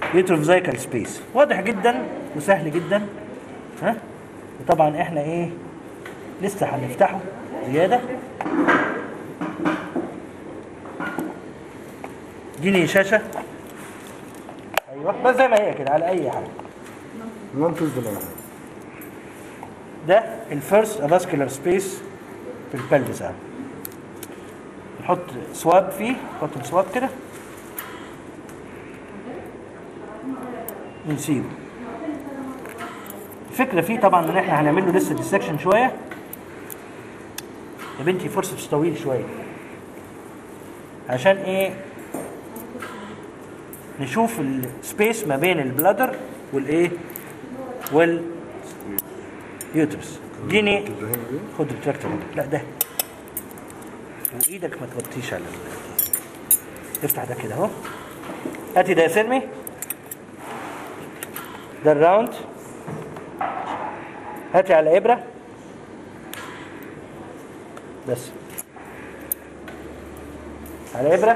يوتروفزايكال سبيس واضح جدا وسهل جدا ها وطبعا احنا ايه لسه هنفتحه زياده اديني شاشه ايوه بس زي ما هي كده على اي حاجه نون توزد ده الفيرست افاسكولار سبيس في البلفس اهو نحط سواب فيه نحط سواب كده ونسيبه الفكره فيه طبعا ان احنا هنعمل له لسه ديسكشن شويه يا بنتي فرصه طويل شويه عشان ايه نشوف السبيس ما بين البلادر والايه وال يوترس اديني خد التراكتور لا ده وايدك ما تغطيش على ال- افتح ده كده اهو هاتي ده يا سلمي ده الراوند هاتي على ابره بس على ابره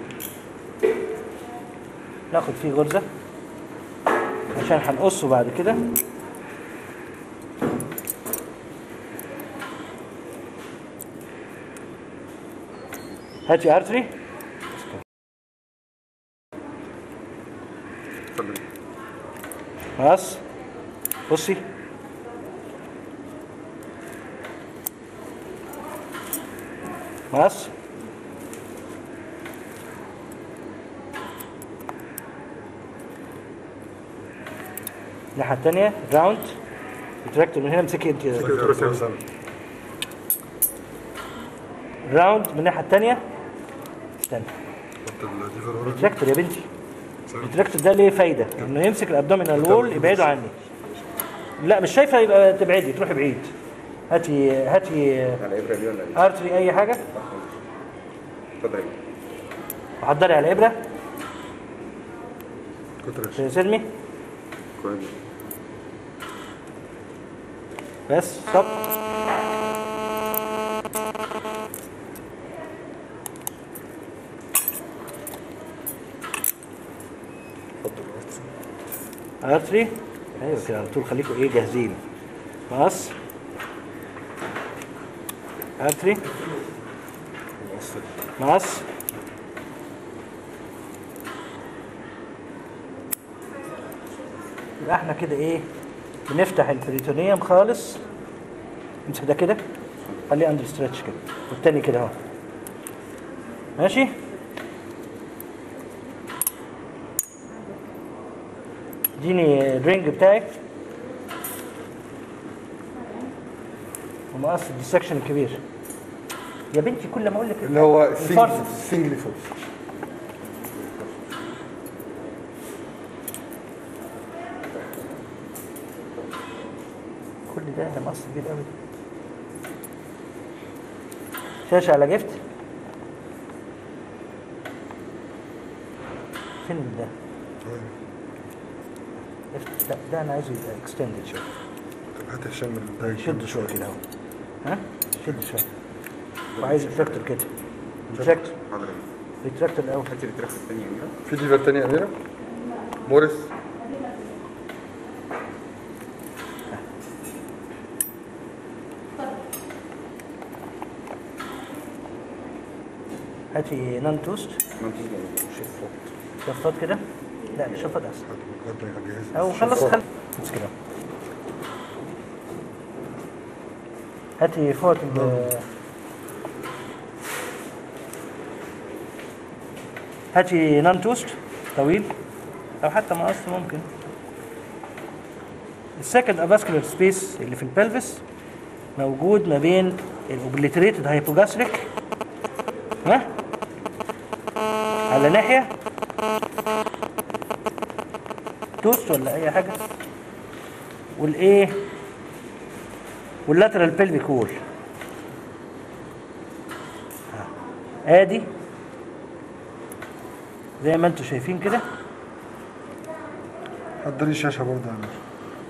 ناخد فيه غرزه عشان هنقصه بعد كده هاتي ارتري اتفضل خلاص بصي خلاص الناحية التانية راوند التراكتور من هنا امسكي انت راوند من الناحية التانية استنى التراكتور يا بنتي التراكتور ده ليه فايده انه يمسك الابدومينال وول يبعده عني لا مش شايفه يبقى تبعدي تروحي بعيد هاتي هاتي على ابره دي ولا ايه؟ ارتري اي حاجه اتفضل وحضري على ابره كتر سلمي كويس بس ستوب ارتري ايوه كده على طول خليكم ايه جاهزين مقص ارتري مقص يبقى احنا كده ايه بنفتح البريتونيوم خالص امسك ده كده خليه اندر ستريتش كده والتاني كده اهو ماشي اديني الرينج بتاعك ومقص الديسكشن الكبير يا بنتي كل ما اقول لك اللي هو الفرد. سنجل فوز كل ده ده مقص كبير قوي شاشه على جفت فين ده جفت لا ده انا عايزه يبقى اكستندد شويه طب هات هشام من شد شويه كده اهو ها شد شويه وعايز ريتراكتور كده ريتراكتور حاضر ريتراكتور الاول هات التراخ الثانية أميرة في ديفر تانية أميرة موريس هاتي نان توست شفاط كده لا شفاط احسن او خلص خل بس كده هاتي فوق ال هاتي نان توست طويل او حتى مقص ممكن السكند افاسكولار سبيس اللي في البلفس موجود ما بين الاوبليتريتد هايبوجاستريك ها على ناحيه توست ولا اي حاجه والايه واللاترال بيلفيك وول ادي زي ما انتم شايفين كده حضري الشاشة برضه يا أمير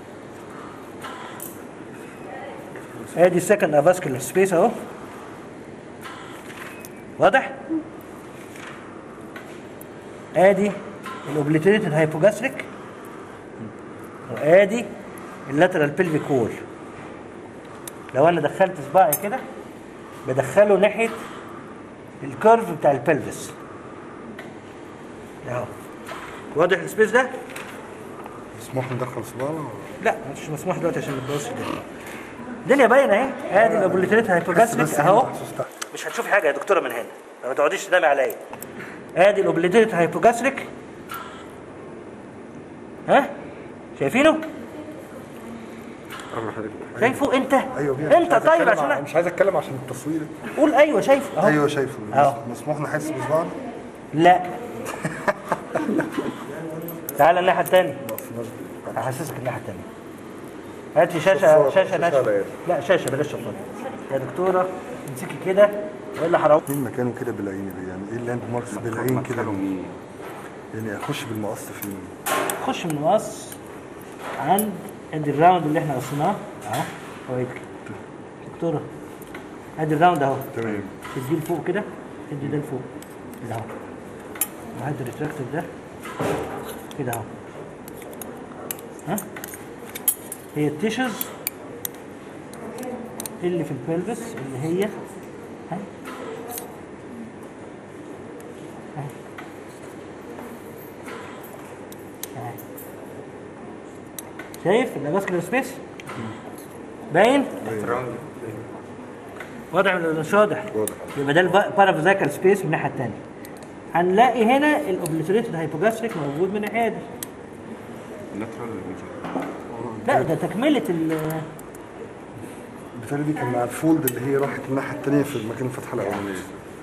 ادي سكند افاسكولار سبيس اهو واضح ادي الاوبليتريتد هايبوجاستريك وادي اللاترال بيلفيك وول لو انا دخلت صباعي كده بدخله ناحيه الكيرف بتاع البلفس اهو واضح السبيس ده؟ مسموح ندخل صباعنا ولا؟ لا مش مسموح دلوقتي عشان ما تبوظش الدنيا الدنيا باينه اهي ادي الاوبليتريتد هايبوجاستريك اهو مش هتشوفي حاجه يا دكتوره من هنا ما تقعديش تنامي عليا ادي الاوبليتريتد هايبوجاستريك ها شايفينه أعمل حضرتك شايفه انت ايوه بيها. انت مش عايز طيب أتكلم عشان ع- مش عايز اتكلم عشان التصوير قول ايوه شايفه اهو ايوه شايفه أهو. مسموح نحس بصباعنا لا تعال الناحيه الثانيه هحسسك الناحيه الثانيه هات لي شاشه صفارة، شاشه شاشة ناشفه على إيه؟ لا شاشه بلاش صفارة يا دكتوره امسكي كده والا هروح مين مكانه كده بالعين يعني ايه اللاند ماركس بالعين كده يعني اخش بالمقص فين خش من المقص عند ادي الراوند اللي احنا قصيناه اهو فوائدك دكتوره ادي الراوند اهو تمام تدي لفوق كده تدي ده لفوق كده اهو وهات الريتراكتور ده كده اهو ها هي التيشوز اللي في البلفس اللي هي ها ها ها. شايف الافاسكولار سبيس باين واضح ولا مش واضح واضح يبقى ده البارافيزايكال سبيس من الناحيه الثانيه هنلاقي هنا الاوبليتريتد هايبوجاستريك موجود من الناحيه دي لا ده تكمله ال بالتالي دي كان مع الفولد اللي هي راحت الناحيه الثانيه في مكان الفتحه الاولانيه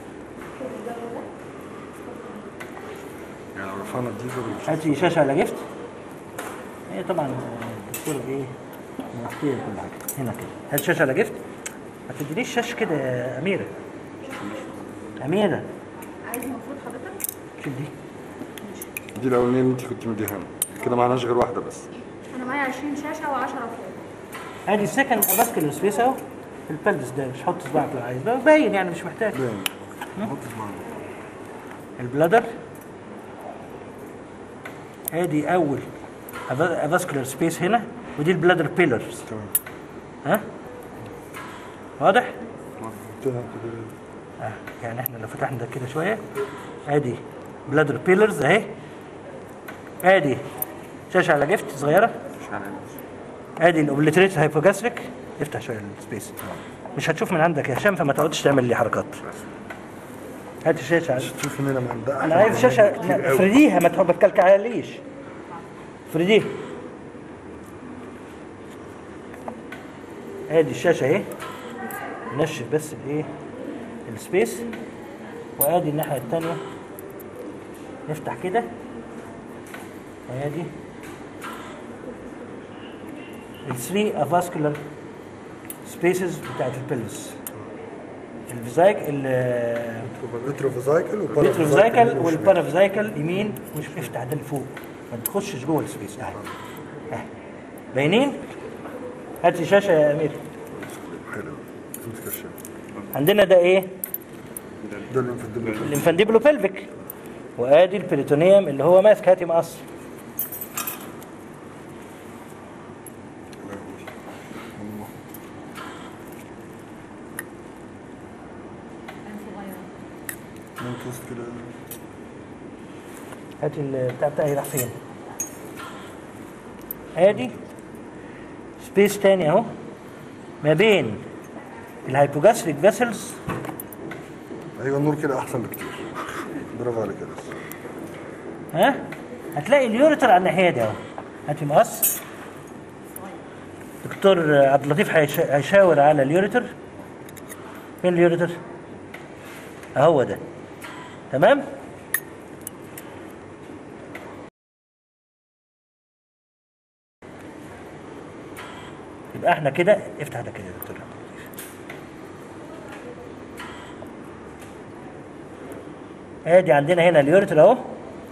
يعني لو رفعنا الديفر هاتي شاشه على جفت هي طبعا الدكتوره ايه مغطيه كل حاجه هنا كده هات شاشه على جفت ما تدينيش شاشه كده يا اميره اميره عايز المفروض حضرتك شوف دي دي الاولانيه اللي انت كنت مديها لنا كده معناش غير واحده بس انا معايا 20 شاشه و10 فوق ادي السكند افاسكولار سبيس اهو في البلفس ده مش حط صباعك لو عايز بقى باين يعني مش محتاج باين نحط صباعنا البلادر ادي اول افاسكولار سبيس هنا ودي البلادر بيلرز تمام ها واضح حطينا كده آه. يعني احنا لو فتحنا ده كده شويه ادي بلادر بيلرز اهي ادي شاشه على جفت صغيره ادي الاوبليتريت هايبوجاستريك افتح شويه السبيس مش هتشوف من عندك يا هشام فما تقعدش تعمل لي حركات هات الشاشه على- تشوف ان انا مهندقه انا عايز شاشه افرديها ما تحب- ما تكلكعليش افرديها ادي الشاشه اهي نشف بس الايه السبيس وادي الناحيه الثانيه نفتح كده وادي الثري افاسكولار سبيسز بتاعت البلس الفيزايك ال ريتروفيزايكل الريتروفيزايكل والبارافيزايكل يمين مش افتح ده لفوق ما تخشش جوه السبيس اهي اهي باينين هات لي شاشه يا امير حلو تمسك الشيء عندنا ده ايه ده اللي مفضل الانفانديبلو بلفيك وادي البريتونيوم اللي هو ماسك هاتي مقص كان صغير من وسط كده هات البتاع بتاعي راح فين ادي سبيس تاني اهو ما بين الهايبوجاستريك فيسلز ايوه النور كده احسن بكتير برافو عليك يا بس ها هتلاقي اليوريتر على الناحيه دي اهو هاتي مقص دكتور عبد اللطيف هيش- هيشاور على اليوريتر فين اليوريتر اهو ده تمام يبقى احنا كده افتح ده كده يا دكتور عبد اللطيف ادي عندنا هنا اليوريتر اهو عادي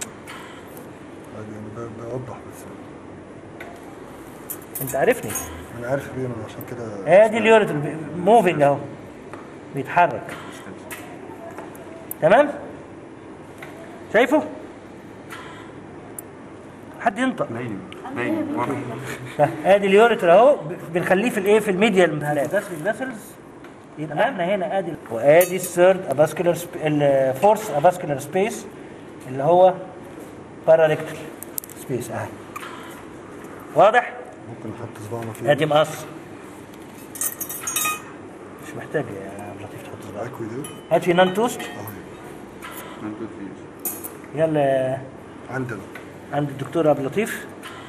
يعني ب- بوضح بس انت عارفني انا عارف ليه انا عشان كده ادي اليوريتر موفينج اهو بيتحرك تمام شايفه حد ينطق باين باين واضح ادي اليوريتر اهو ب- بنخليه في الايه في الميديال هالاجاسريك فيسلز يبقى عندنا هنا ادي وادي الثيرد افاسكولار الفورث افاسكولار سبيس اللي هو باراريكتال سبيس اهي واضح ممكن نحط صباعنا فيه ادي مقص مش محتاج يا عبد اللطيف تحط صباعك اكوي ده هات لي نان توست اهي One, two, three. يلا عندنا عند الدكتور عبد اللطيف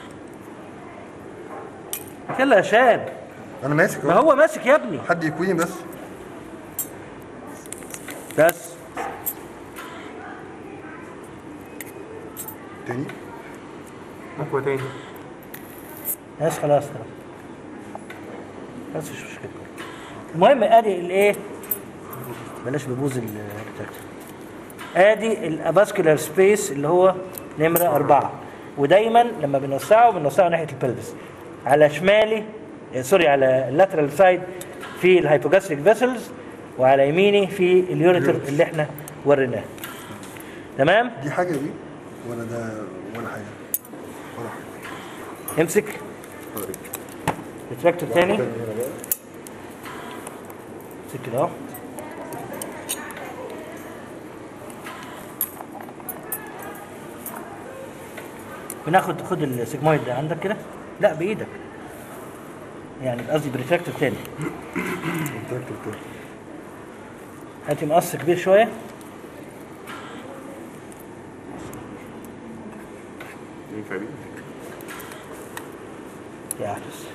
يلا يا شاب انا ماسك ما اهو هو ماسك يا ابني حد يكويني بس بس تاني أقوى تاني بس خلاص خلاص بس مش مشكلة المهم ادي الايه بلاش ببوز الريتراكتور ادي الافاسكولار سبيس اللي هو نمرة أربعة ودايما لما بنوسعه بنوسعه ناحية البلفس على شمالي آه، سوري على اللاترال سايد في الهايبوجاستريك فيسلز وعلى يميني في اليوريتر اللي احنا وريناه تمام دي حاجه دي ولا ده ولا حاجه ولا حاجه امسك ريتراكتور تاني تاني هنا بقى امسك كده اهو بناخد خد السيجمويد ده عندك كده لا بايدك يعني قصدي بريتراكتور تاني التراكتور تاني هاتي مقص كبير شويه ينفع بيه يحدث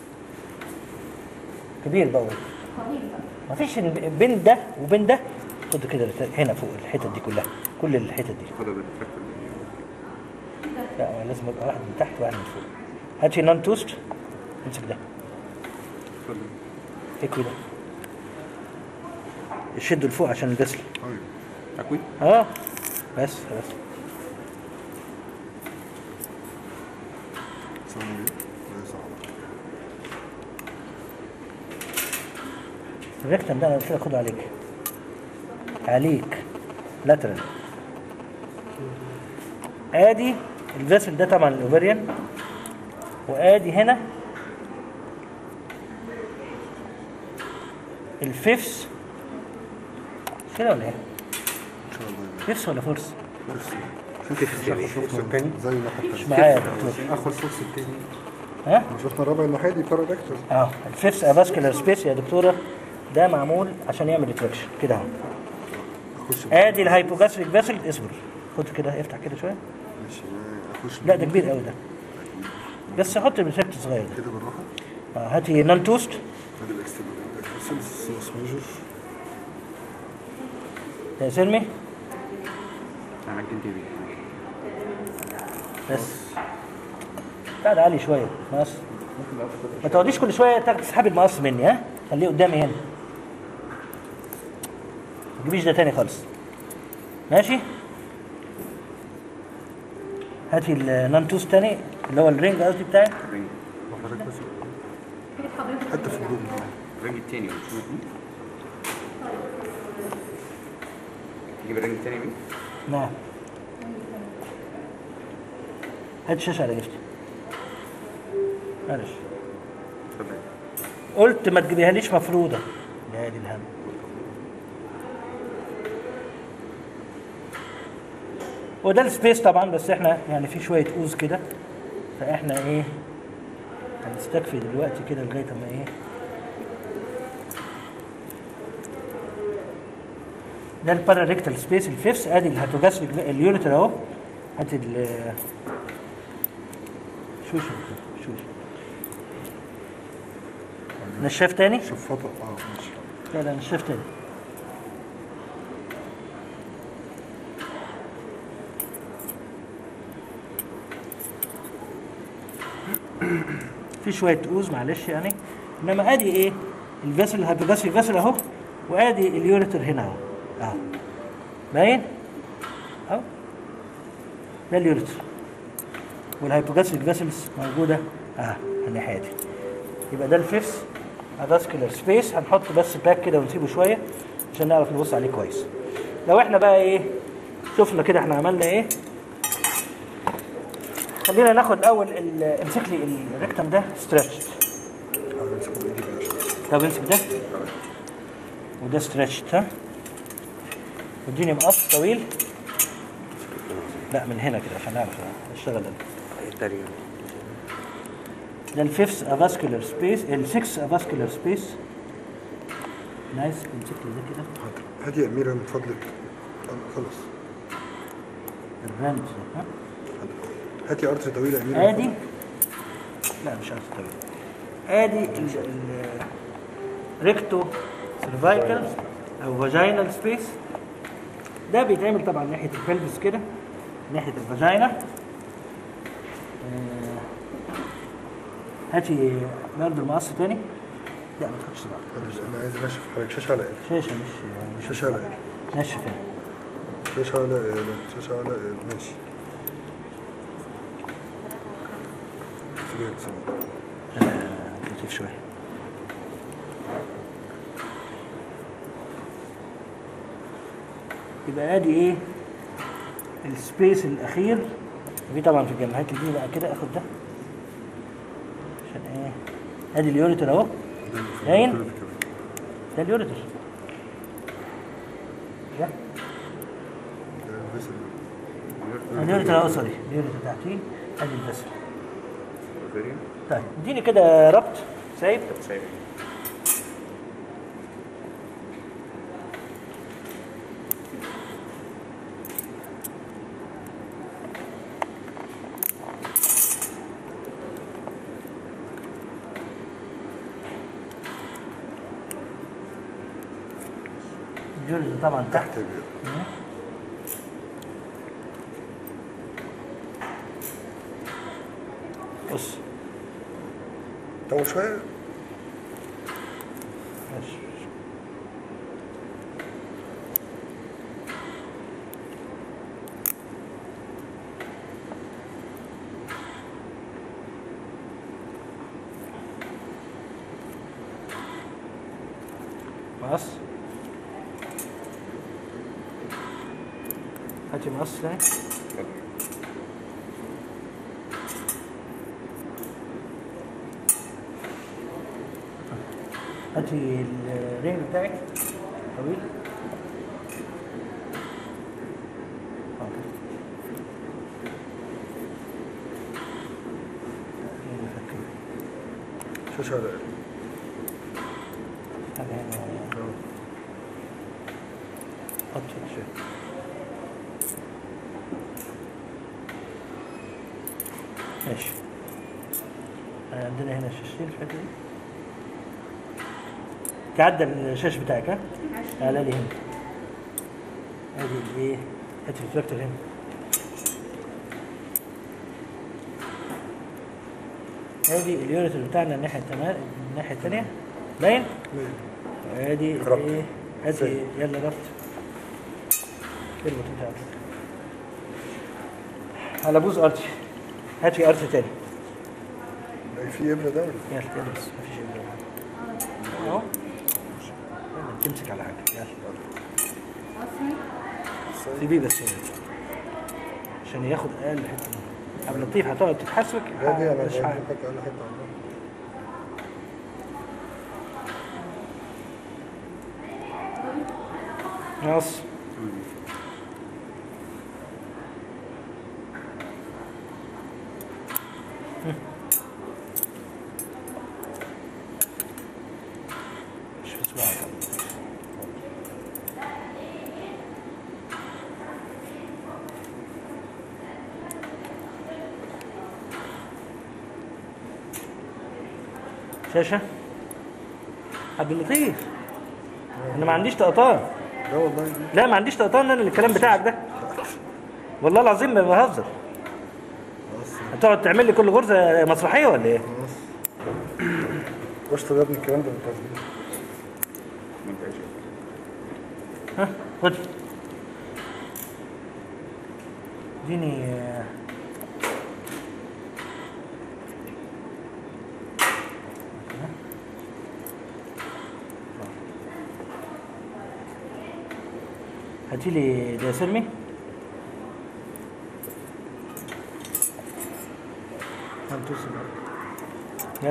كبير بقى قليل بقى مفيش ال- بين ده وبين ده خد كده هنا فوق الحتت دي كلها كل الحتت دي خدها بالتراكتور لا لازم يبقى واحد من تحت وواحد من فوق هاتي نون توست امسك ده اتفضل اكوي ده شده لفوق عشان الفصل ايوه أكوي اه بس خلاص ثواني دي ده صعب الريكتم ده انا قلت لك خده عليك عليك لاترال ادي الفيسل ده طبعا الاوفريان وادي هنا الفيفس كده ولا ايه؟ ان شاء الله يبقى فيفس ولا فورس؟ شفنا زي الناحيه مش التانيه معايا يا دكتور آخر فورس التاني ها؟ شفنا الرابع الناحيه بارادكتور اه الفيفس افاسكولار سبيس يا دكتوره ده معمول عشان يعمل ريتراكشن كده اهو اخش ادي الهايبوجاستريك فيسل اصبر خد كده افتح كده شويه ماشي اخش لا ده كبير قوي ده بس حط الريسبت صغير ده كده بالراحه آه هاتي نان توست ادي الاكستنس سينس ميجر يا سلمي أنا عجنت بيه بس قاعد عالي شويه مقص ما تقعديش كل شويه تاخد تسحبي المقص مني ها خليه قدامي هنا ما تجيبيش ده تاني خالص ماشي هاتي النان توست تاني اللي هو الرينج قصدي بتاعي الرنج وحضرتك بس كده حضرتك حتى في الجروب الرنج التاني مش مهم. تجيب الرنج التاني بيه نعم هات الشاشه على جفتي معلش اتفضل قلت ما تجيبيها ليش مفروضه يا دي الهم وده السبيس طبعا بس احنا يعني في شويه اوز كده فاحنا ايه هنستكفي دلوقتي كده لغايه اما ايه ده الباراريكتال سبيس الفيفس ادي الهاتوجاستريك اليوريتر اهو هات ال شوش شوش نشاف تاني شفاطه اه ماشي لا لا نشاف تاني في شويه اوز معلش يعني انما ادي ايه الفيسل الهايبوجاستريك فيسل اهو وادي اليوريتر هنا اهو اهو باين اهو ده اليوريتر والهايبوجاستريك فيسلز موجوده اهي الناحيه دي يبقى ده الفيفس افاسكولار سبيس هنحط بس باك كده ونسيبه شويه عشان نعرف نبص عليه كويس لو احنا بقى ايه شفنا كده احنا عملنا ايه خلينا ناخد الاول ال- امسك لي الريكتم ده ستريتش هذا امسكه بايدي بقى. طب امسك ده وده ستريتش ها واديني مقص طويل لا من هنا كده عشان اعرف اشتغل انا ده الفيفث افاسكولار سبيس السكس افاسكولار سبيس نايس امسك لي ده كده حاضر. هاتي يا اميره من فضلك أنا خلص الراند ها هاتي ارض طويله يا اميره من ادي فضلك. لا مش عارف طويل ادي ال ال ريكتو سيرفايكال او فاجينال سبيس ده بيتعمل طبعا ناحيه البلفس كده ناحيه الفاجينا آه، هاتي برضه المقص تاني لا ما تحطش بقى معلش، انا عايز انشف حضرتك شاشه على ايه شاشه مش مش شاشه على ايه نشف يعني. شاشه على ايه لا، شاشه على ايه ماشي سيبيها سيبيها. آه، لطيف شويه يبقى ادي ايه السبيس الاخير في طبعا في الجنب هات لي دي بقى كده اخد ده عشان ايه ادي اليوريتر اهو ده اللي في باين؟ الكلام كده. ده اليوريتر ده ده الفيسل. اليوريتر اهو سوري اليوريتر تحتيه ادي البسل فيريا طيب اديني كده ربط سايب سايب اليوريتر طبعا تحت تحت كده. بص طول شويه ماشي مقص هاتي مقص تاني هاتي الرينج بتاعك طويل اه كده. إيه نفكر. شاشه على ايه هذا هنا حط هنا شوية ماشي آه، عندنا هنا شاشتين في الحتة دي تعدى الشاش بتاعك ها تعالى لي هنا ادي الايه هات الريفلكتور هنا ادي اليوريتر بتاعنا الناحية التمام الناحية التانية باين؟ ادي ربط. ايه ادي سيب. يلا ربط اربط انت عندك على بوز ارتي هات في ارتي تاني لا، في ابره ده ولا يلا يلا بس مفيش ايه اهو يلا تمسك على حاجه يلا سيبيه بس هنا عشان ياخد اقل حته منه. عبد اللطيف هتقعد تتحسبك لا دي انا مش عارف. بحط على حته عندها. نص مش في صباعك شاشة عبد اللطيف انا ما عنديش طقطان لا والله لا ما عنديش طقطان انا الكلام بتاعك ده والله العظيم ما بهزر خلاص هتقعد تعمل لي كل غرزه مسرحيه ولا ايه؟ خلاص واشطب يا ابني الكلام ده بالتصديق ما انت ايش ها خد اديني آه، هاتي لي ده سلمي يلا توصل يلا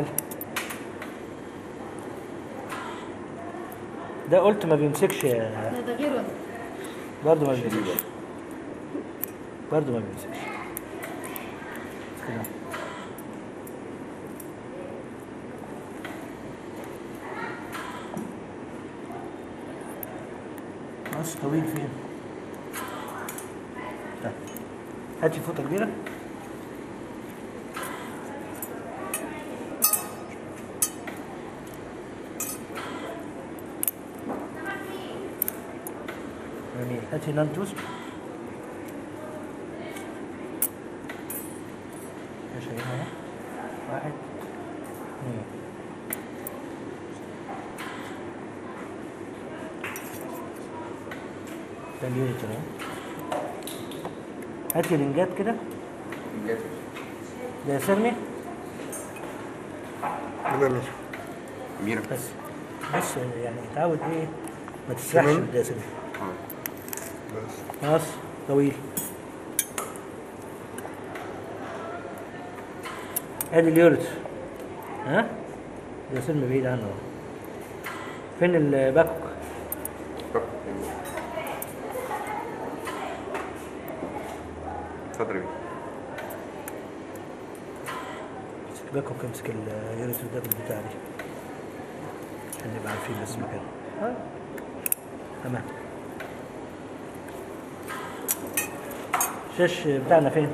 ده قلت ما بيمسكش يا ده ده غيره برضه ما بيمسكش برضه ما بيمسكش كده بس طويل فين ده. هاتي فوطة كبيرة جميل هاتي نان توست ماشي هنا اهي. واحد اثنين ده اليونت اهو هاتي رنجات كده جاهز ده ياسرني لا لا أميرة بس بس يعني اتعود ايه ما تسرحش تمام. ده ياسرني اه بس خلاص طويل ادي اليورت ها ده سلم بعيد عنه أهو. فين الباكوك طب اتفضل يا بيه امسك الباكوك امسك اليورت ده بالبتاع دي عشان نبقى عارفين بس مكانه ها؟ تمام الشاش بتاعنا فين؟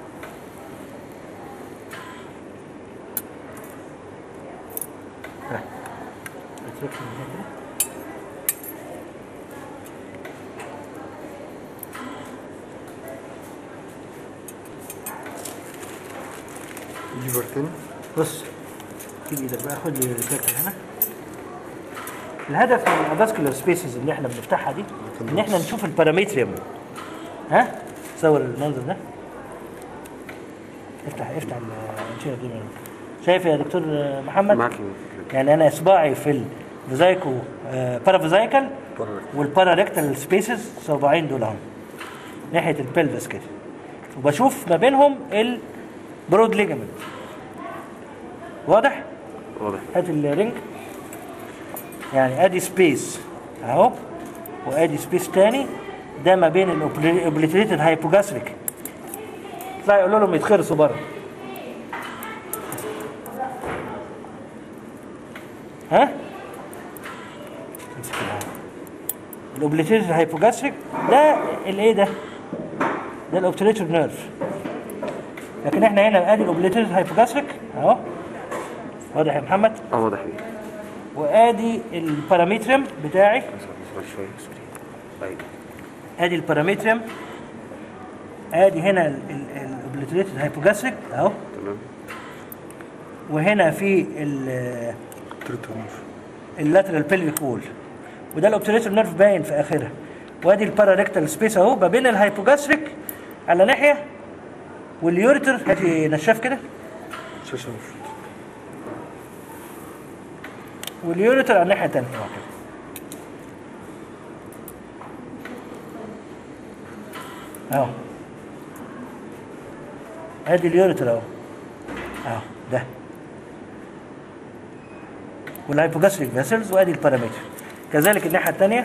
ها اتركه من هنا كده. ليفر تاني بص جيب ايدك بقى خد لي الريفلكتور هنا الهدف من الفاسكولار سبيسز اللي احنا بنفتحها دي ان احنا نشوف البارامتريوم ها صور المنظر ده افتح افتح الانشيه دي من شايف يا دكتور محمد معاك يعني انا اصبعي في الفيزايكو بارافيزايكال والباراريكتال سبيسز صباعين دول اهم ناحيه البلفس كده وبشوف ما بينهم البرود ليجامنت واضح؟ واضح هات الرينج يعني ادي سبيس اهو وادي سبيس تاني ده ما بين الاوبليتريتد هايبوجاستريك يطلع يقولوا لهم يتخرسوا بره ها؟ امسك الهواء. الاوبليتريتد هايبوجاستريك ده الايه ده؟ ده الاوبتريتور نيرف لكن احنا هنا ادي الاوبليتريتد هايبوجاستريك اهو واضح يا محمد اه واضح بيه وادي البارامترم بتاعي اصبر شوية سوري طيب ادي البارامترم ادي هنا الاوبليتريتد هايبوجاستريك اهو تمام وهنا في ال- تريتور اللاترال بيلفيك وول وده الاوبتريتور نيرف باين في اخرها وادي الباراريكتال سبيس اهو ما بين الهايبوجاستريك على ناحيه واليوريتر هاتي نشاف كده شاشة مفروض واليوريتر على الناحيه الثانيه اهو كده اهو ادي اليوريتر اهو اهو ده والهايبوجاستريك فيسلز وادي البارامتر كذلك الناحيه الثانيه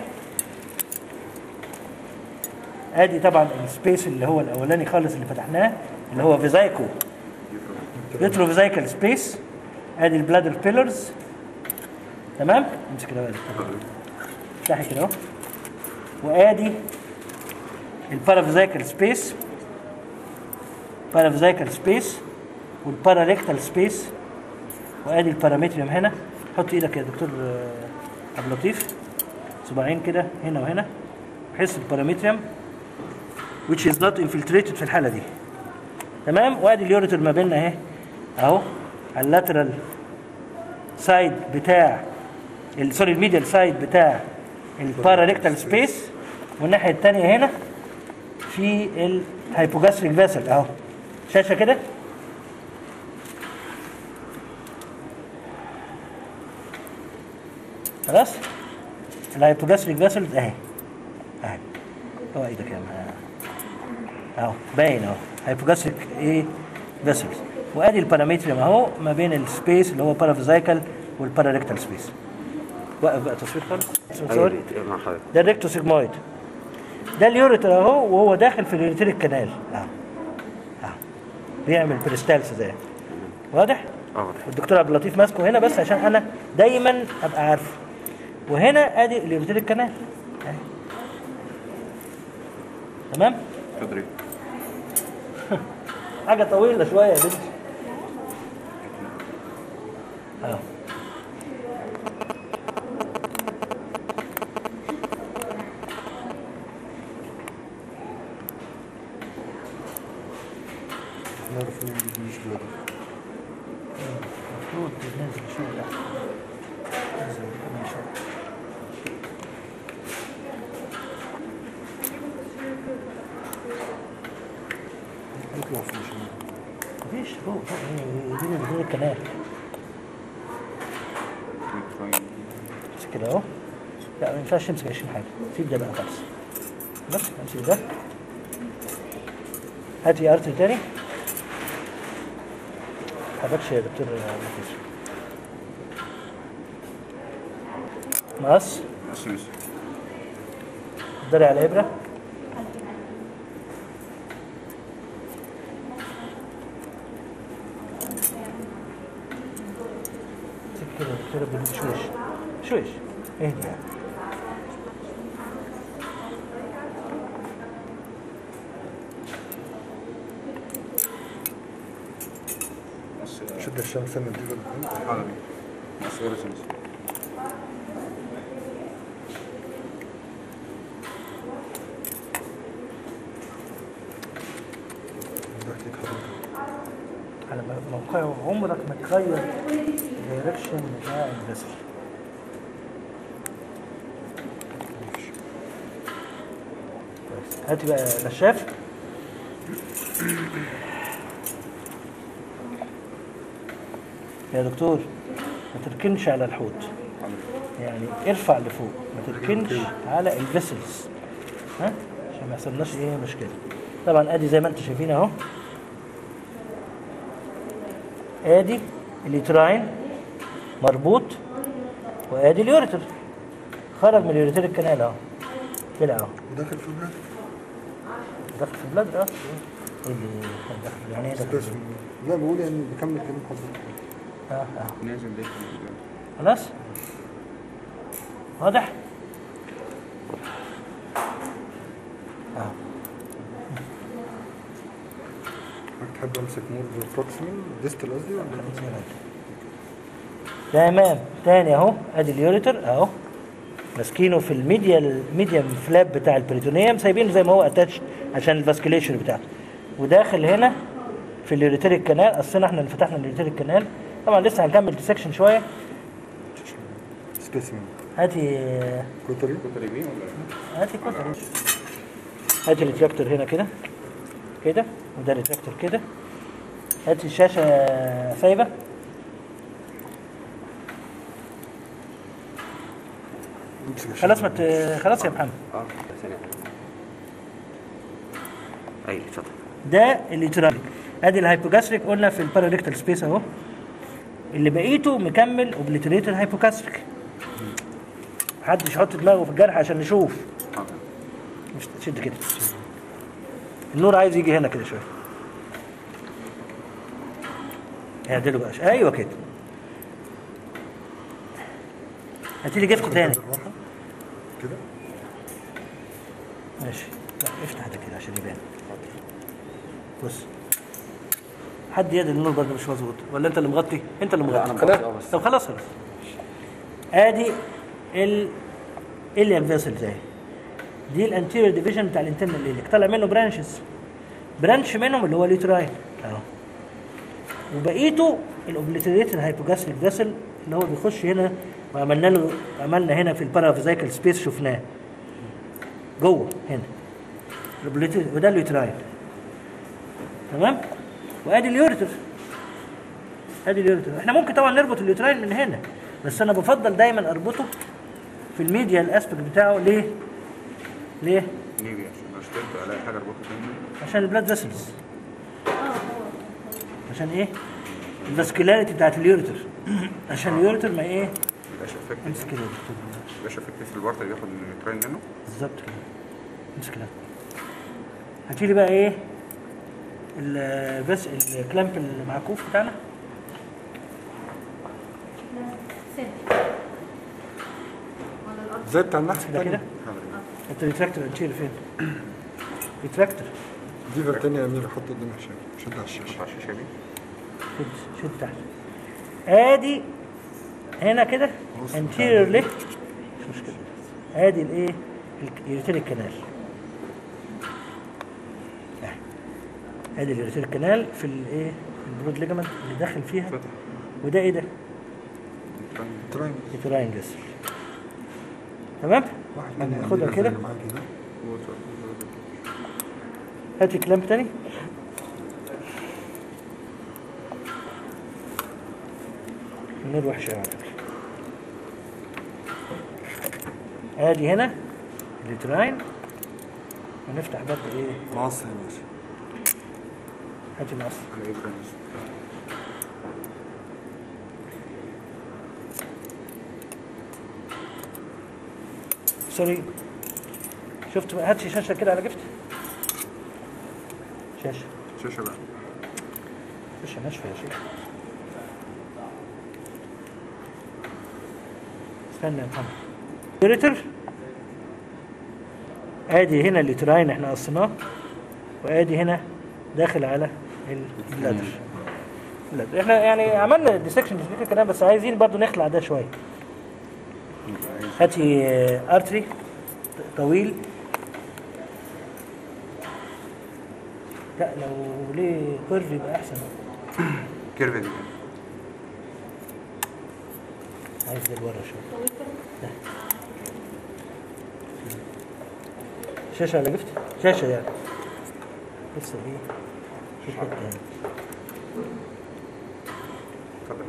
ادي طبعا السبيس اللي هو الاولاني خالص اللي فتحناه اللي هو فيزايكو يترو فيزايكال سبيس ادي البلادر بيلرز تمام امسك كده بقى افتحي كده اهو وادي البارافيزايكال سبيس بارافيزايكال سبيس والباراريكتال سبيس وادي البارامتريوم هنا حط ايدك يا دكتور آه، عبد اللطيف صباعين كده هنا وهنا بحيث البارامتريوم which is not infiltrated في الحاله دي تمام وادي اليوريتر ما بيننا اهي اهو على اللاترال سايد بتاع ال- سوري الميديال سايد بتاع الباراريكتال سبيس والناحيه الثانيه هنا في الهايبوجاستريك فيسل اهو شاشه كده خلاص الهايبوجاستريك فيسلز اهي اهي هو ايدك يا م- اهو باين اهو هايبوجاستريك ايه فيسلز وادي البارامتريوم اهو ما بين السبيس اللي هو بارافيزايكال والباراريكتال سبيس وقف بقى تصوير خالص سوري ايوه مع حضرتك ده الريكتو سيجمويد ده اليوريتر اهو وهو داخل في اليوريتريك كانال اهو اهو بيعمل بريستالس زي واضح؟ اه واضح. الدكتور عبد اللطيف ماسكه هنا بس عشان انا دايما ابقى عارفه وهنا ادي اليوريتريك كانال أهي. تمام؟ اتفضل ايه حاجه طويله شويه يا بنتي اهو نعرف ان دي المشكله دي المفروض ننزل شويه تحت ننزل كمان شويه يطلع في المشكله مفيش فوق فوق هي- دي دي الكنال بس كده اهو لا ما ينفعش تمسك 20 حاجه سيب ده بقى خالص بس امسك ده هات لي ارتري تاني حبكش يا دكتور لطيف مقص بس بس دري على الابره سيب كده يا دكتور بدون شويش شويش اهدي يعني بس شد الشمس سنه دي ولا حاجة. حاضر بس غير سمس ده ليك حضرتك على موقعه عمرك ما تغير الدايركشن بتاع الفيسل كويس هاتي بقى نشاف يا دكتور ما تركنش على الحوض يعني ارفع لفوق ما تركنش على الفيسلز ها عشان ما يحصلناش ايه مشكله طبعا ادي زي ما انتم شايفين اهو ادي اليوتراين مربوط وادي اليوريتر خرج من اليوريتر الكنال اهو طلع اهو وداخل في البلاد دخل في البلاد اه ايه اللي كان داخل يعني ايه دخل بس لا بقول يعني بكمل كلام حضرتك اه اه نازل ده خلاص واضح اه حضرتك تحب امسك مور بروكسيمال ديستال قصدي ولا زي ما انت. تمام تاني اهو ادي اليوريتر اهو ماسكينه في الميديال ميديم فلاب بتاع البريتونيوم سايبينه زي ما هو اتاتش عشان الفاسكوليشن بتاعته وداخل هنا في اليوريتريك كانال اصلنا احنا اللي فتحنا اليوريتريك كانال طبعا لسه هنكمل ديسكشن شويه سبيسيمن هاتي كوتري كنت رجلين ولا هاتي كتر هاتي الريتراكتور هنا كده كده وده الريتراكتور كده هاتي الشاشه سايبه امسك الشمس. خلاص ما ت- خلاص يا محمد اه ثانية ايوه اتفضل ده اليوترال ادي الهايبوجاستريك قلنا في الباراليكتال سبيس اهو اللي بقيته مكمل اوبليتريتد هايبوجاستريك محدش يحط دماغه في الجرح عشان نشوف حاضر مش شد كده النور عايز يجي هنا كده شويه اعدله بقى شوية. ايوه كده هاتي لي جفت تاني بالراحه كده ماشي لا افتح ده كده عشان يبان بص حد يد النور برضه مش مظبوط ولا انت اللي مغطي انت اللي لا، أنا مغطي مغطي، آه، بس. طب خلاص خلاص ادي ال الياك فيسل زي دي الانتيريور ديفيجن بتاع الانترنال اليك طلع منه برانشز برانش منهم اللي هو اليوتراين اهو وبقيته الاوبليتريتد هايبوجاستريك فيسل اللي هو بيخش هنا وعملنا له عملنا هنا في البارافيزيكال سبيس شفناه جوه هنا الأوبليتريتد- وده اليوتراين تمام وادي اليوريتر ادي اليوريتر احنا ممكن طبعا نربط اليوتراين من هنا بس انا بفضل دايما اربطه في الميديا الاسبكت بتاعه ليه؟ ليه؟ نيجي عشان لو اشتريت الاقي حاجه اربطها تاني عشان البلاد فيسلز عشان ايه الفاسكولاريتي بتاعت اليوريتر عشان اليوريتر ما ايه مبقاش افكت امسك كده يا دكتور مبقاش افكت في الورطه اللي بياخد النيوترين منه بالظبط كده امسك كده هاتي لي بقى ايه ال- بس الكلامب المعكوف بتاعنا سن ولا الارض زي بتاع النحس ده كده انت الريتراكتور انتيريور فين؟ ريتراكتور ديفر تاني يا امير حط قدام هشام شد على ما الشاشه ينفعش الشيشه دي شد شد تحت ادي هنا كده بص انتيريور ليه مش مشكله ادي الايه اليوريتيريك كانال اهي. ادي اليوريتيريك كانال في الايه البرود ليجامنت اللي داخل فيها فتح وده ايه ده؟ النيوترين تراين يوتراين جسر تمام؟ واحد مني يا خدها أمير كده. زي اللي معاك ده هاتي كلامب تاني النور وحش قوي على فكره ادي هنا اليوتراين ونفتح برضه ايه مقص يا امير هاتي مقص على ايه كويس سوري شفت بقى هاتي شاشه كده على جفت شاشه شاشه بقى شاشه ناشفه يا شيخ استنى يا محمد يوريتر ادي هنا اليوتراين احنا قصيناه وادي هنا داخل على اللادر اللادر احنا يعني عملنا ديسكشن مش فاكر الكلام بس عايزين برضو نخلع ده شويه هاتي آه، ارتري طويل لا لو ليه كيرف يبقى احسن كيرف دي عايز ده لورا شويه ده. شاشه على جفت شاشه يعني لسه ايه في حته يعني اتفضل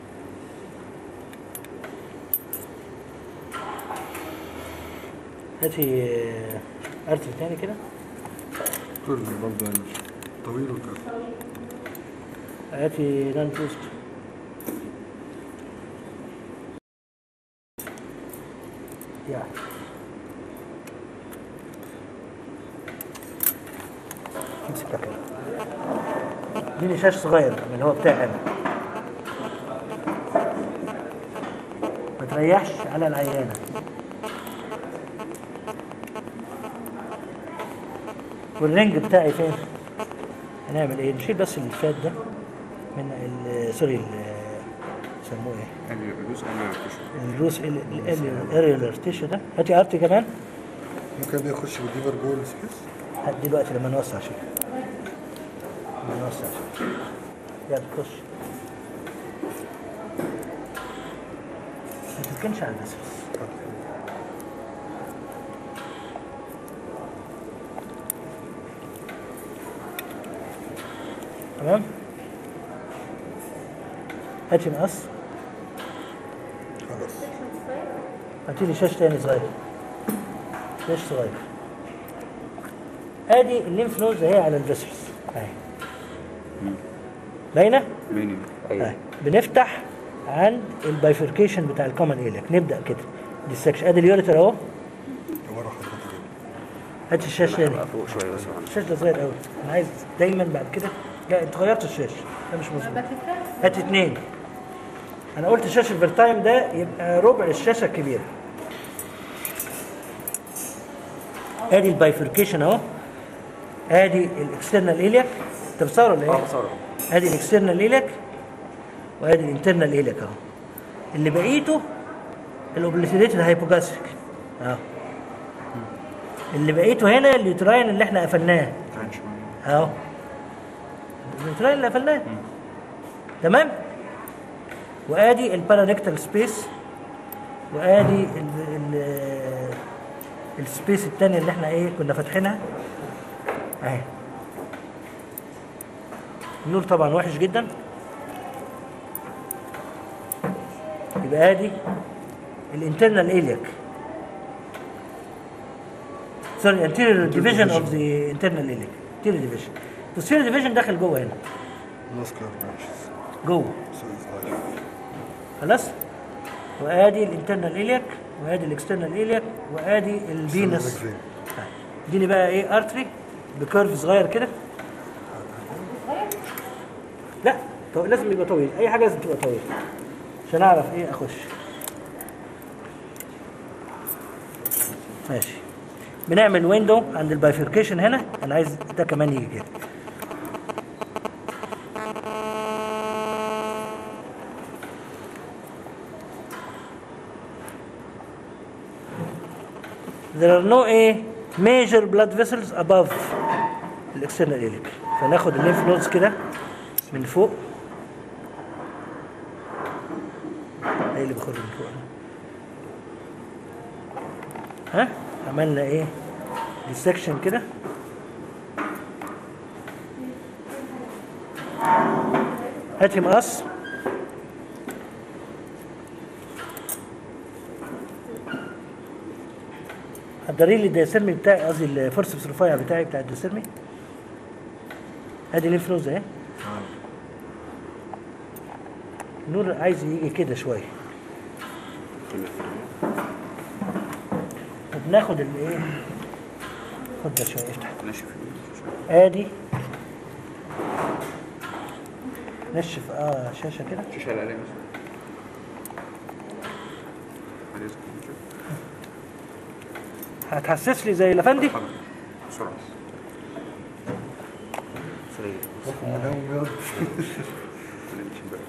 هاتي آه، ارتري تاني كده كيرف برضه يا امير طويل وكيرف هاتي لان بوست يا امسك ده كده اديني شاش صغير من اللي هو بتاعي انا ما تريحش على العيانه والرنج بتاعي فين؟ هنعمل ايه؟ نشيل بس الفات ده من ال- سوري ال- يسموه ايه؟ ادي الريدوس ادي التيشو الروس الاريولار تيشو ده هاتي ارتي كمان ممكن ده يخش بالديفر جول سبيس هات دلوقتي لما نوسع شويه لما نوسع شويه يلا خش ما تركنش على الناس تمام هاتي مقص خلاص هاتي لي شاش تاني صغير شاش صغير ادي الليمف نودز اهي على الفيسرز اهي باينه؟ بيني اهي بنفتح عند البايفركيشن بتاع الكومن ايليك نبدا كده دي السكشن ادي اليوريتر اهو ورا حضرتك هات الشاشه تاني بقى فوق شويه بس الشاشه ده صغير قوي انا عايز دايما بعد كده لا انت غيرت الشاشه ده مش مظبوط بكتة هات اتنين انا قلت شاشه الفيرتايم ده يبقى ربع الشاشه الكبيره ادي البايفركيشن اهو ادي الاكسترنال ايليك انت بتصور ولا ايه؟ اه بصراحه ادي الاكسترنال ايليك وادي الانترنال ايليك اهو اللي بقيته الاوبليتريتد هايبوجاستريك اهو اللي بقيته هنا اليوتراين اللي احنا قفلناه كان شويه اهو اليوتراين اللي قفلناه تمام وادي البارانكتال سبيس وادي ال ال السبيس الثانيه اللي احنا ايه كنا فاتحينها اهي النور طبعا وحش جدا يبقى ادي الانترنال ايليك سوري anterior division of the internal iliac anterior division posterior division داخل جوه هنا ماسكولار برانشز جوه خلاص وادي الانترنال ايلياك وادي الاكسترنال ايلياك وادي الفينس اديني بقى ايه ارتري بكيرف صغير كده لا طو... لازم يبقى طويل اي حاجه لازم تبقى طويل عشان اعرف ايه اخش ماشي بنعمل ويندو عند البايفركيشن هنا انا عايز ده كمان يجي كده there are no a major blood vessels above الاكسترنال ايليك فناخد الليمف نودز كده من فوق ايه اللي باخده من فوق ها عملنا ايه ديسكشن كده هاتي مقص حضري لي الدياسيرمي بتاعي قصدي الفورسبس رفيع بتاعي بتاع الدياسيرمي ادي لينف نودز اهي النور عايز يجي كده شويه طب ناخد الايه خد ده شويه افتح ناشف ادي نشف اه شاشه كده شاشة على القلم عايز نشوف. هتحسس لي زي الافندي حاضر. بسرعة من أول ولا نمشي بقى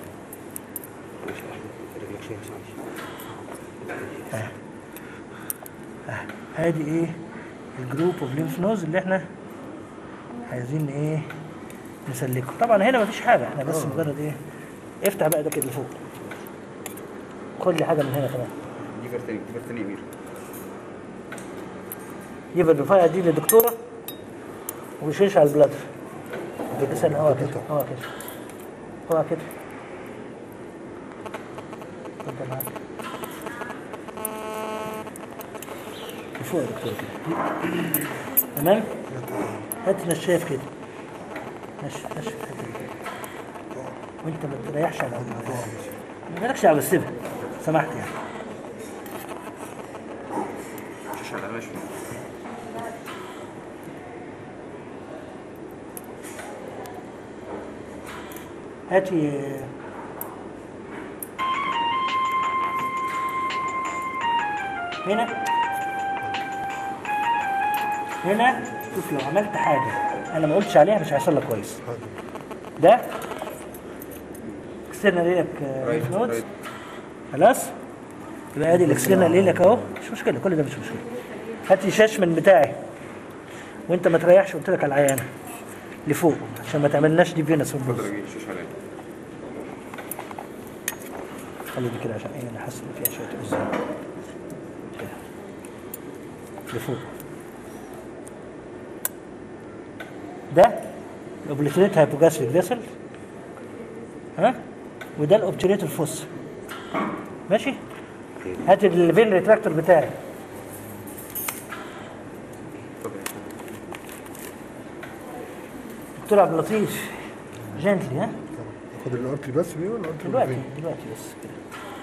ادي ايه الجروب اوف ليمف نوز اللي احنا عايزين ايه نسلكه طبعا هنا مفيش حاجه احنا بس مجرد ايه افتح بقى ده كده لفوق خد لي حاجه من هنا كمان ديفر تاني ديفر تاني امير جيب الرفاية دي للدكتورة ويشيش على البلادر استنى هو كده هو كده هو كده اتفضل معاك فوق يا دكتور كده تمام هات نشاف كده نشف نشف الحته دي كده وانت ما تريحش على ما مالكش على السيبها سمحت يعني شاشة على القلم هاتي هنا هنا شوف لو عملت حاجة أنا ما قلتش عليها مش هيحصل لك كويس ده اكسترنال ليلك رايت نودز رايت خلاص يبقى ادي الاكسترنال ليلك اهو مش مشكلة كل ده مش مشكلة هات لي شاش من بتاعي وانت ما تريحش قلت لك على العيانة لفوق عشان ما تعملناش دي فينس اتفضل يا جيل شاشة على القلم خلي دي كده عشان ايه انا حاسس ان فيها شويه اوزان كده. لفوق ده الاوبليتريت هايبوجاسريك فيسل ها وده الاوبتريت الفوس ماشي هات الفين ريتراكتور بتاعي اتفضل يا شاشة. دكتور عبد اللطيف جنتلي ها خد الارتري بس دي ولا الارتري دلوقتي بالفين؟ دلوقتي بس كده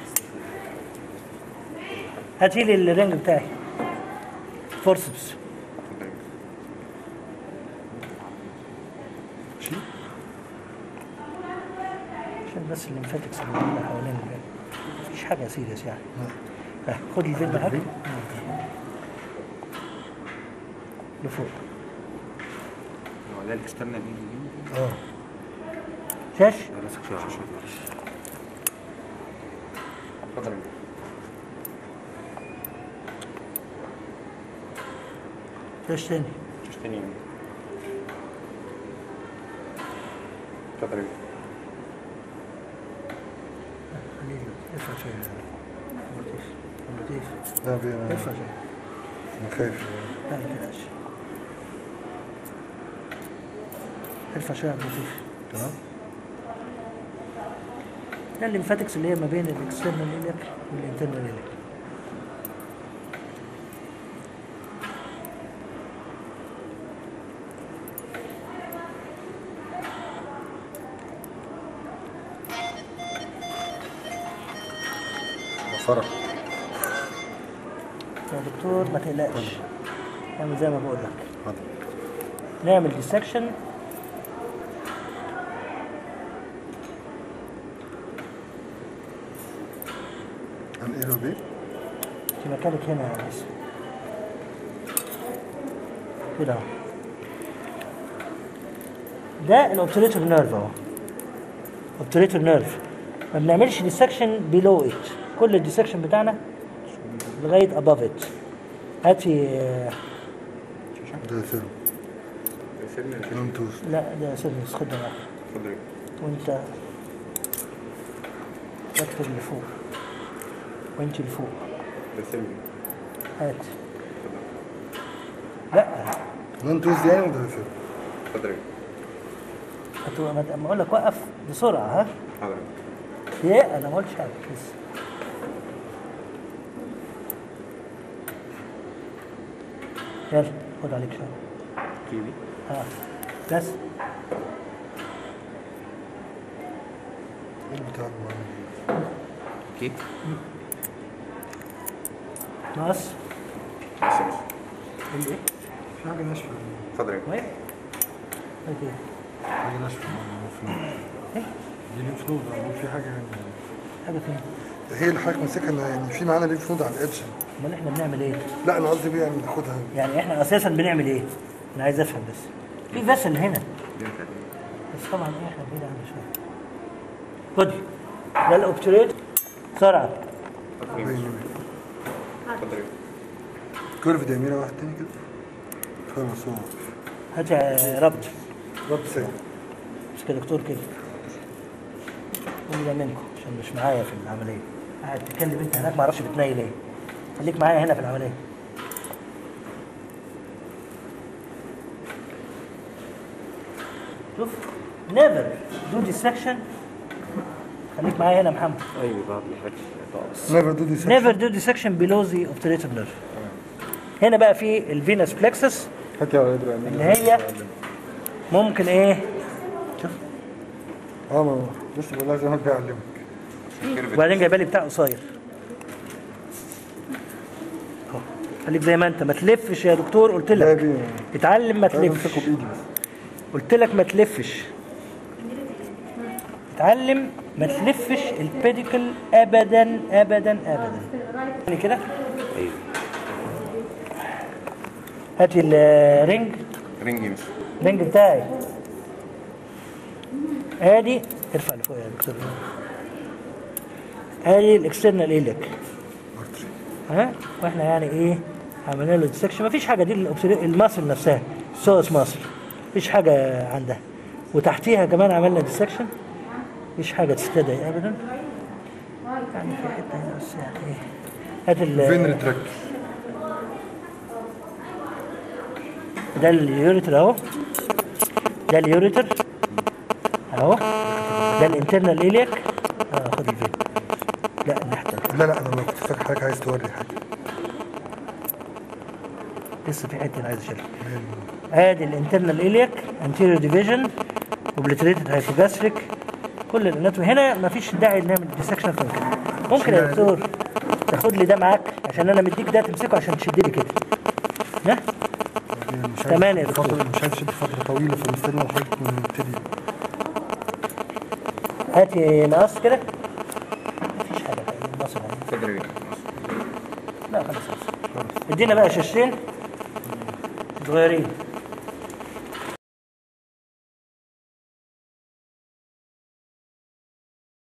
هاتي لي الرينج بتاعي فورسبس اتفضل يا جيل. شيل عشان بس الليمفاتكس اللي موجوده حوالين الجسم مفيش حاجه سيريس يعني ها، خد الفين معاك لفوق هو ده الاكسترنال ايه اه شاش ده ماسك شاشة اتفضل يا جيل. شاش تاني شاشة تاني يمين اتفضل يا جيل. خليه ارفع شويه لطيف لطيف لا بي انا ارفع شويه أنا خايف لا ما تقلقش ارفع شويه يا عبد اللطيف تمام ده الليمفاتكس اللي هي ما بين الاكسترنال ايليك والانترنال ايليك فرق يا دكتور ما تقلقش اعمل زي ما بقول لك حاضر نعمل ديسكشن عن ايه ربي في مكانك هنا يا انس كده اهو ده الاوبتريتور نيرف اهو اوبتريتور نيرف ما بنعملش ديسكشن بيلو ات كل الديسكشن بتاعنا لغايه اباف ات هاتي آه، ده سيرو سيبني نون توز لا ده سيرفيس خد ده معاك اتفضل وانت ركز لفوق وانت لفوق ده سيبني هات لا نون توز يعني وده سيرو اتفضل هتبقى ما ما اقول لك وقف بسرعه ها حاضر لا انا ما قلتش حاجه لسه يلا خد عليك شويه كيوي ها بس ايه البتاع المعين كيك ناقص بس بس اللي ايه في حاجه ناشفه اتفضل وين اوكي حاجه ناشفه المفروض ايه دي ليمف نود أو في حاجه يعني حاجه فين هي اللي حضرتك ماسكها إن يعني في معانا ليمف نود على الادج امال احنا بنعمل ايه لا انا قصدي بيه يعني ناخدها يعني احنا اساسا بنعمل ايه انا عايز افهم بس في فيسل هنا بس طبعا ايه احنا بعيد عنه شويه خد ده الاوبتريت بسرعه اتفضل كيرف دي يمينه واحد تاني كده خلاص هو هات يا ربط رب سيد مش كدكتور كده قوم ده منكم عشان مش معايا في العمليه قاعد تتكلم انت هناك ما اعرفش بتنيل ايه خليك معايا هنا في العمليه شوف نيفر دو ديسكشن خليك معايا هنا يا محمد ايوه بعد ما حكيت نيفر دو دي نيفر دو ديسكشن بيلو ذا اوبتريتور نيرف هنا بقى في الفينس بلكسس هات يا ولد اللي هي ممكن ايه شوف اه ما هو لسه بقول لها زي ما بيعلمك وبعدين جايبه لي بتاع قصير اهو خليك زي ما انت ما تلفش يا دكتور قلت لا لك بيه اتعلم ما انا تلفش امسكه بايدي بس قلت لك ما تلفش اتعلم ما تلفش البيديكل ابدا ابدا ابدا يعني كده ايوه هاتي الرينج رينجي مش الرينج بتاعي ادي ارفع لفوق يا دكتور ادي الاكسترنال ايلك ها واحنا يعني ايه عملنا له ديسكشن مفيش حاجه دي الأوبسيلي- الماسل نفسها السوس ماسل مفيش حاجه عندها وتحتيها كمان عملنا ديسكشن مفيش حاجه تستدعي ابدا يعني في حته هنا بس يعني ايه هات ال- فين ريتراك ده اليوريتر اهو ده اليوريتر اهو ده الانترنال ايليك اه خد الفين لا نحتاج لا لا انا لو كنت فاكر حضرتك عايز توري حاجه لسه في حته أنا عايز اشيلها ادي الانترنال ايليك انتيريور ديفيجن اوبليتريتد هايبوجاستريك كل الاناتومي هنا مفيش داعي نعمل ديسكشن اكتر من كده ممكن يا دكتور تاخد لي ده معاك عشان انا مديك ده تمسكه عشان تشد لي كده ها يعني مش تمام يا عايز دكتور. فترة مش عايز اشد فتره طويله فمستني حضرتك نبتدي هاتي مقص كده مفيش حاجه بقى، المقص ده. اتفضل لا خلاص خلاص ادينا بقى شاشتين صغيرين